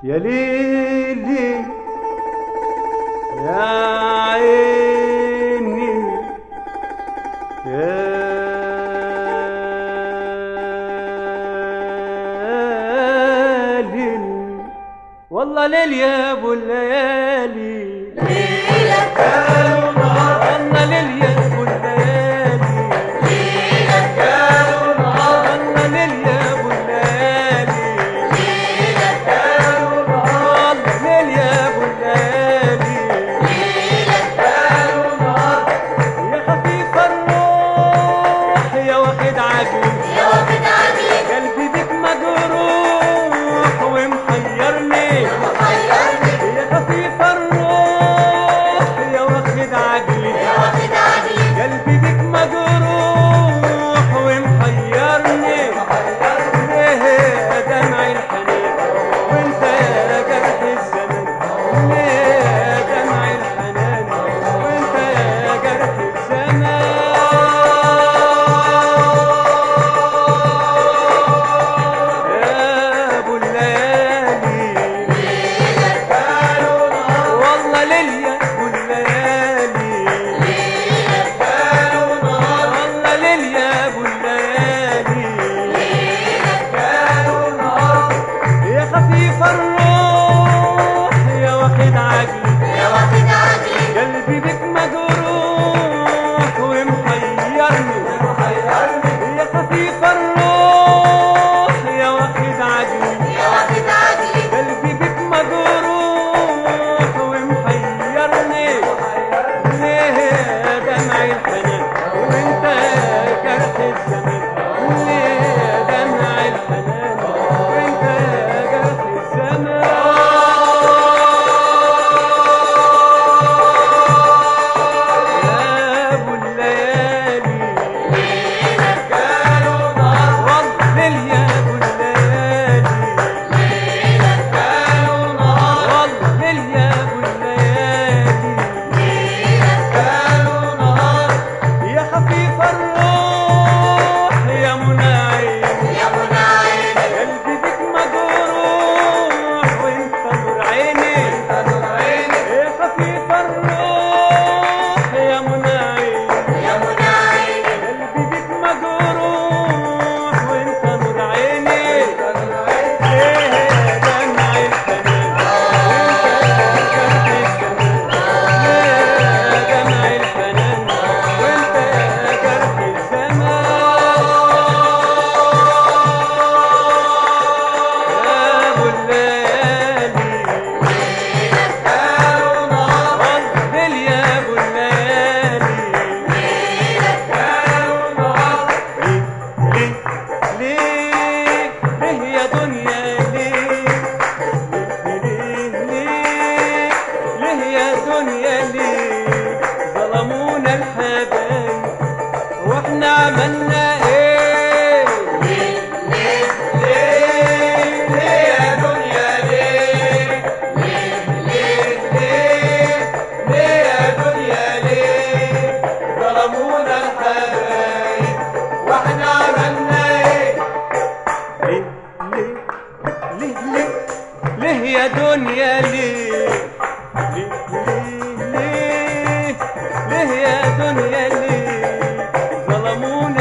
يا ليلي يا عيني يا ليل والله ليل يا ابو الليالي والله ليل يا ابو الليالي والله ليل يا ابو الليالي والله ليل يا ابو الليالي يا خفيف الروح يا واخد عجل قلبي بك مجروح ومحيرني يا خفيف الروح يا واخد عجلي قلبي بك مجروح ومحيرني ليه يا دمع الحنين وانت يا جرح الزمن ليه يا دمع الحنان وانت يا جرح الزمان يا ابو الليالي والله ليل يا ابو الليالي والله ليل يا ابو الليالي يا خفيف الروح يا واخد عقلي قلبي بك مجروح ومحيرني يا خفيف الروح يا واخد عقلي قلبي بك مجروح ومحيرني ليه يا دمع الحنان وانت جرح الزمان ليه يا دمع الحنان وانت جرح الزمان يا ابو الليالي والله يا ابو الليالي والله يا ابو الليالي يا خفيف الروح يا مناعي قلبي بك مجروح وانت نور عيني يا خفيف الروح يا مناعي قلبي بك مجروح وانت نور عيني ليه يا دمع الحنان وانت جرح الزمان ليه يا دمع الحنان وانت جرح الزمان يا ابو الليالي والله يا ابو الليالي ليه ليه ليه يا دنيا ليه ليه ليه ليه يا دنيا ليه ظلمونا الحبايب واحنا عملنا ايه ليه ليه ليه ليه يا دنيا ليه ليه ليه ليه ليه يا دنيا ليه ظلمونا الحبايب واحنا عملنا ايه ليه ليه ليه ليه ليه يا دنيا ليه ليه ليه ليه ليه يا دنيا ليه ظلمونا